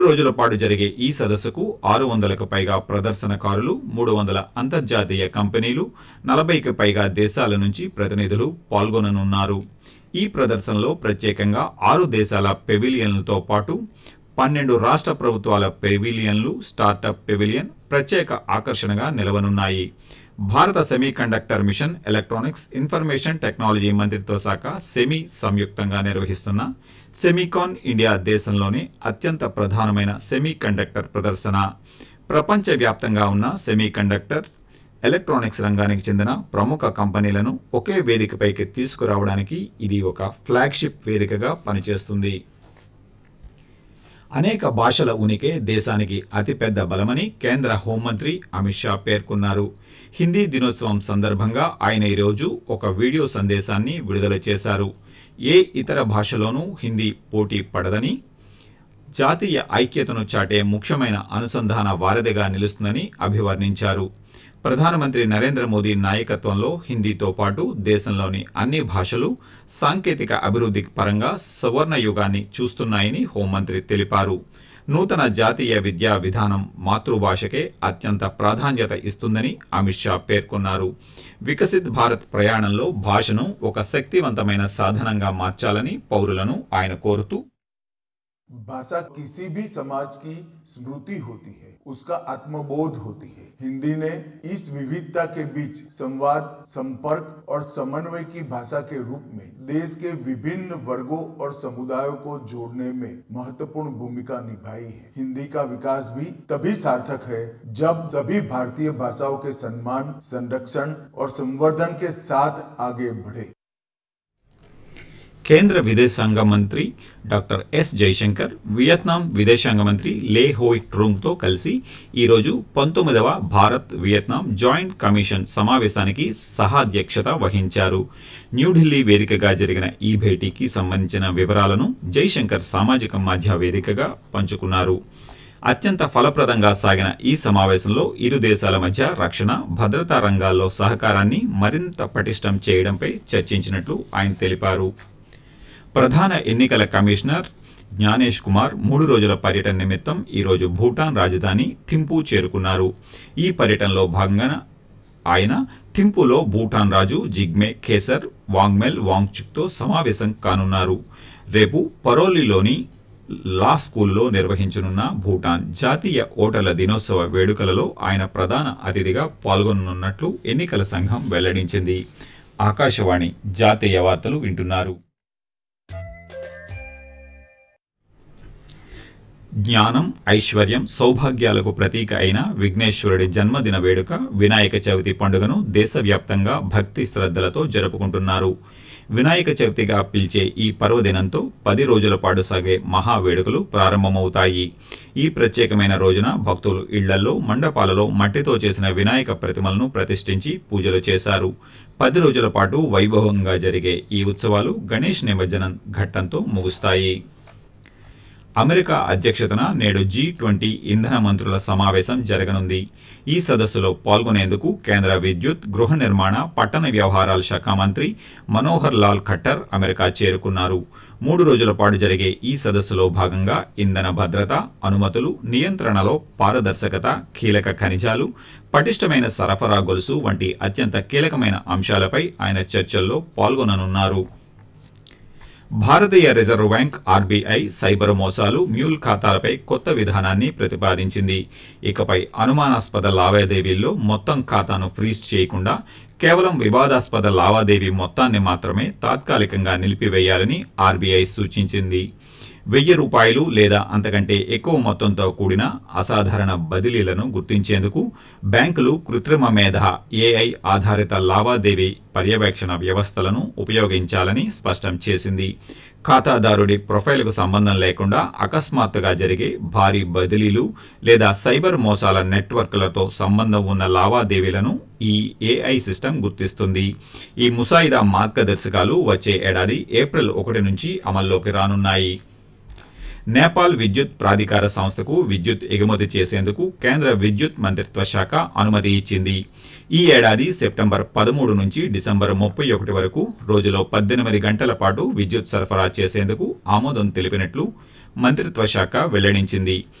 రోజుల పాటు జరిగే ఈ సదస్సుకు ఆరు వందలకు పైగా ప్రదర్శనకారులు మూడు వందల అంతర్జాతీయ కంపెనీలు నలభైకి పైగా దేశాల నుంచి ప్రతినిధులు పాల్గొననున్నారు ఈ ప్రదర్శనలో ప్రత్యేకంగా ఆరు దేశాల పెవిలియన్లతో పాటు పన్నెండు రాష్ట్ర ప్రభుత్వాల పెవిలియన్లు స్టార్టప్ పెవిలియన్ ప్రత్యేక ఆకర్షణగా నిలవనున్నాయి భారత semiconductor mission electronics information technology మంత్రిత్వ శాఖ సెమీ సంయుక్తంగా నిర్వహిస్తున్న సెమీకాన్ ఇండియా దేశంలోనే అత్యంత ప్రధానమైన సెమీ కండక్టర్ ప్రదర్శన ప్రపంచవ్యాప్తంగా ఉన్న సెమీ కండక్టర్ ఎలక్ట్రానిక్స్ రంగానికి చెందిన ప్రముఖ కంపెనీలను ఒకే వేదికపైకి తీసుకురావడానికి ఇది ఒక ఫ్లాగ్షిప్ వేదికగా పనిచేస్తుంది అనేక భాషల ఉనికి దేశానికి అతిపెద్ద బలమని కేంద్ర హోంమంత్రి అమిత్ షా పేర్కొన్నారు హిందీ దినోత్సవం సందర్భంగా ఆయన ఈరోజు ఒక వీడియో సందేశాన్ని విడుదల చేశారు ఏ ఇతర భాషలోనూ హిందీ పోటీ పడదని జాతీయ ఐక్యతను చాటే ముఖ్యమైన అనుసంధాన వారధిగా నిలుస్తుందని అభివర్ణించారు ప్రధానమంత్రి నరేంద్ర మోదీ నాయకత్వంలో హిందీతో పాటు దేశంలోని అన్ని భాషలు సాంకేతిక అభివృద్ధి పరంగా సువర్ణ యుగాన్ని చూస్తున్నాయని హోంమంత్రి తెలిపారు నూతన జాతీయ విద్యా విధానం మాతృభాషకే అత్యంత ప్రాధాన్యత ఇస్తుందని అమిత్ షా పేర్కొన్నారు వికసిత్ భారత్ ప్రయాణంలో భాషను ఒక శక్తివంతమైన సాధనంగా మార్చాలని పౌరులను ఆయన కోరుతూ भाषा किसी भी समाज की स्मृति होती है उसका आत्मबोध होती है हिंदी ने इस विविधता के बीच संवाद संपर्क और समन्वय की भाषा के रूप में देश के विभिन्न वर्गों और समुदायों को जोड़ने में महत्वपूर्ण भूमिका निभाई है हिंदी का विकास भी तभी सार्थक है जब सभी भारतीय भाषाओं के सम्मान संरक्षण और संवर्धन के साथ आगे बढ़े కేంద్ర విదేశాంగ మంత్రి డాక్టర్ ఎస్ జైశంకర్ వియత్నాం విదేశాంగ మంత్రి లే హోయ్ ట్రూంగ్తో కలిసి ఈరోజు పంతొమ్మిదవ భారత్ వియత్నాం జాయింట్ కమిషన్ సమావేశానికి సహాధ్యక్షత వహించారు న్యూఢిల్లీ వేదికగా జరిగిన ఈ భేటీకి సంబంధించిన వివరాలను జైశంకర్ సామాజిక మాధ్య వేదికగా పంచుకున్నారు అత్యంత ఫలప్రదంగా సాగిన ఈ సమావేశంలో ఇరు దేశాల మధ్య రక్షణ భద్రతా రంగాల్లో సహకారాన్ని మరింత పటిష్టం చేయడంపై చర్చించినట్లు ఆయన తెలిపారు ప్రధాన ఎన్నికల కమిషనర్ జ్ఞానేష్ కుమార్ మూడు రోజుల పర్యటన నిమిత్తం ఈరోజు భూటాన్ రాజధాని థింపూ చేరుకున్నారు ఈ పర్యటనలో భాగంగా ఆయన థింపూలో భూటాన్ రాజు జిగ్మే ఖేసర్ వాంగ్మెల్ వాంగ్చుక్తో సమావేశం కానున్నారు రేపు పరోలిలోని లా స్కూల్లో నిర్వహించనున్న భూటాన్ జాతీయ ఓటర్ల దినోత్సవ వేడుకలలో ఆయన ప్రధాన అతిథిగా పాల్గొననున్నట్లు ఎన్నికల సంఘం వెల్లడించింది ఆకాశవాణి జాతీయ వార్తలు వింటున్నారు జ్ఞానం ఐశ్వర్యం సౌభాగ్యాలకు ప్రతీక అయిన విఘ్నేశ్వరుడి జన్మదిన వేడుక వినాయక చవితి పండుగను దేశవ్యాప్తంగా భక్తి శ్రద్ధలతో జరుపుకుంటున్నారు వినాయక చవితిగా పిలిచే ఈ పర్వదినంతో పది రోజుల పాటు సాగే మహా వేడుకలు ప్రారంభమవుతాయి ఈ ప్రత్యేకమైన రోజున భక్తులు ఇళ్లలో మండపాలలో మట్టితో చేసిన వినాయక ప్రతిమలను ప్రతిష్ఠించి పూజలు చేశారు పది రోజుల పాటు వైభవంగా జరిగే ఈ ఉత్సవాలు గణేష్ నిమజ్జనం ఘట్టంతో ముగుస్తాయి అమెరికా అధ్యక్షతన నేడు జీ ట్వంటీ ఇంధన మంత్రుల సమావేశం జరగనుంది ఈ సదస్సులో పాల్గొనేందుకు కేంద్ర విద్యుత్ గృహ నిర్మాణ పట్టణ వ్యవహారాల శాఖ మంత్రి మనోహర్ లాల్ ఖట్టర్ అమెరికా చేరుకున్నారు మూడు రోజుల పాటు జరిగే ఈ సదస్సులో భాగంగా ఇంధన భద్రత అనుమతులు నియంత్రణలో పారదర్శకత కీలక ఖనిజాలు పటిష్టమైన సరఫరా గొలుసు వంటి అత్యంత కీలకమైన అంశాలపై ఆయన చర్చల్లో పాల్గొననున్నారు భారతీయ రిజర్వ్ బ్యాంక్ ఆర్బీఐ సైబర్ మోసాలు మ్యూల్ ఖాతాలపై కొత్త విధానాన్ని ప్రతిపాదించింది ఇకపై అనుమానాస్పద లావాదేవీల్లో మొత్తం ఖాతాను ఫ్రీజ్ చేయకుండా కేవలం వివాదాస్పద లావాదేవీ మొత్తాన్ని మాత్రమే తాత్కాలికంగా నిలిపివేయాలని ఆర్బీఐ సూచించింది వెయ్యి రూపాయలు లేదా అంతకంటే ఎక్కువ మొత్తంతో కూడిన అసాధారణ బదిలీలను గుర్తించేందుకు బ్యాంకులు కృత్రిమ మేధ ఏఐ ఆధారిత లావాదేవీ పర్యవేక్షణ వ్యవస్థలను ఉపయోగించాలని స్పష్టం చేసింది ఖాతాదారుడి ప్రొఫైల్కు సంబంధం లేకుండా అకస్మాత్తుగా జరిగే భారీ బదిలీలు లేదా సైబర్ మోసాల నెట్వర్క్లతో సంబంధం ఉన్న లావాదేవీలను ఈ ఏఐ సిస్టమ్ గుర్తిస్తుంది ఈ ముసాయిదా మార్గదర్శకాలు వచ్చే ఏడాది ఏప్రిల్ ఒకటి నుంచి అమల్లోకి రానున్నాయి నేపాల్ విద్యుత్ ప్రాధికార సంస్థకు విద్యుత్ ఎగుమతి చేసేందుకు కేంద్ర విద్యుత్ మంత్రిత్వ శాఖ అనుమతి ఇచ్చింది ఈ ఏడాది సెప్టెంబర్ పదమూడు నుంచి డిసెంబర్ ముప్పై ఒకటి వరకు రోజులో పద్దెనిమిది గంటల పాటు విద్యుత్ సరఫరా చేసేందుకు ఆమోదం తెలిపినట్లు మంత్రిత్వ శాఖ వెల్లడించింది